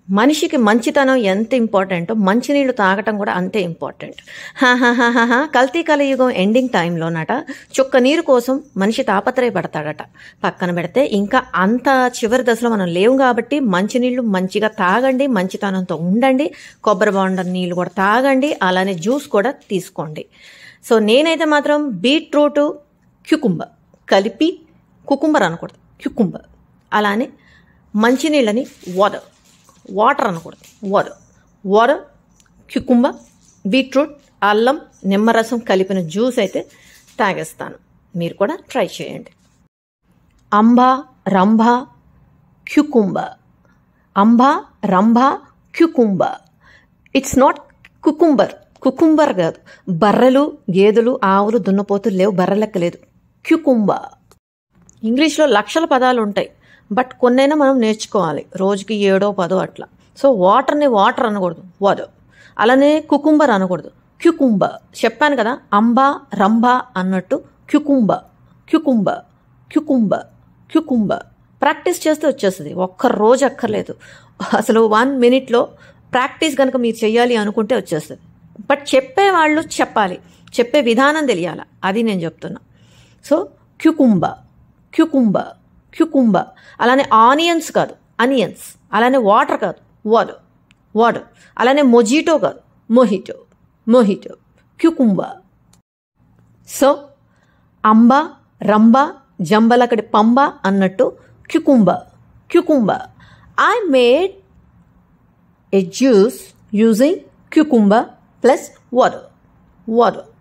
మనిషికి మంచితనం ఎంత ఇంపార్టెంటో మంచినీళ్ళు తాగటం కూడా అంతే ఇంపార్టెంట్ హాహాహాహా కల్తీ కలియుగం ఎండింగ్ టైంలోనట చుక్క నీరు కోసం మనిషి తాపత్రయపడతాడట పక్కన పెడితే ఇంకా అంత చివరి దశలో మనం లేవు కాబట్టి మంచినీళ్ళు మంచిగా తాగండి మంచితనంతో ఉండండి కొబ్బరి బొండ నీళ్ళు కూడా తాగండి అలానే జ్యూస్ కూడా తీసుకోండి సో నేనైతే మాత్రం బీట్రూట్ క్యుకుంబర్ కలిపి కుకుంబర్ అనకూడదు క్యుకుంబర్ అలానే మంచినీళ్ళని వాటర్ వాటర్ అనకూడదు వాటర్ వాటర్ క్యుకుంబర్ బీట్రూట్ అల్లం నిమ్మరసం కలిపిన జ్యూస్ అయితే తాగేస్తాను మీరు కూడా ట్రై చేయండి అంబా రంభ క్యుకుంబ అంబా రంభ cucumber it's not cucumber cucumber కాదు బర్రెలు గేదెలు ఆవులు దున్నపోతులు లేవు బర్రెలెక్క లేదు క్యుకుంబ ఇంగ్లీష్లో లక్షల పదాలు ఉంటాయి బట్ కొన్నైనా మనం నేర్చుకోవాలి రోజుకి ఏడో పదో అట్లా సో వాటర్ని వాటర్ అనకూడదు వాటర్ అలానే కుకుంబర్ అనకూడదు క్యుకుంబ చెప్పాను కదా అంబా రంభా అన్నట్టు క్యుకుంబ క్యుకుంబ క్యుకుంబ క్యుకుంబ ప్రాక్టీస్ చేస్తే వచ్చేస్తుంది ఒక్క రోజు అక్కర్లేదు అసలు వన్ మినిట్లో ప్రాక్టీస్ కనుక మీరు చేయాలి అనుకుంటే వచ్చేస్తుంది బట్ చెప్పేవాళ్ళు చెప్పాలి చెప్పే విధానం తెలియాలి అది నేను చెప్తున్నా సో క్యుకుంబ క్యుకుంబ క్యుకుంబ అలానే ఆనియన్స్ కాదు అనియన్స్ అలానే వాటర్ కాదు వాటర్ వాటర్ అలానే మొజిటో కాదు మొహిటో మొహిటో క్యుకుంబ సో అంబ రంబ జంబలకడి పంబ అన్నట్టు cucumber cucumber I made a juice using cucumber plus water water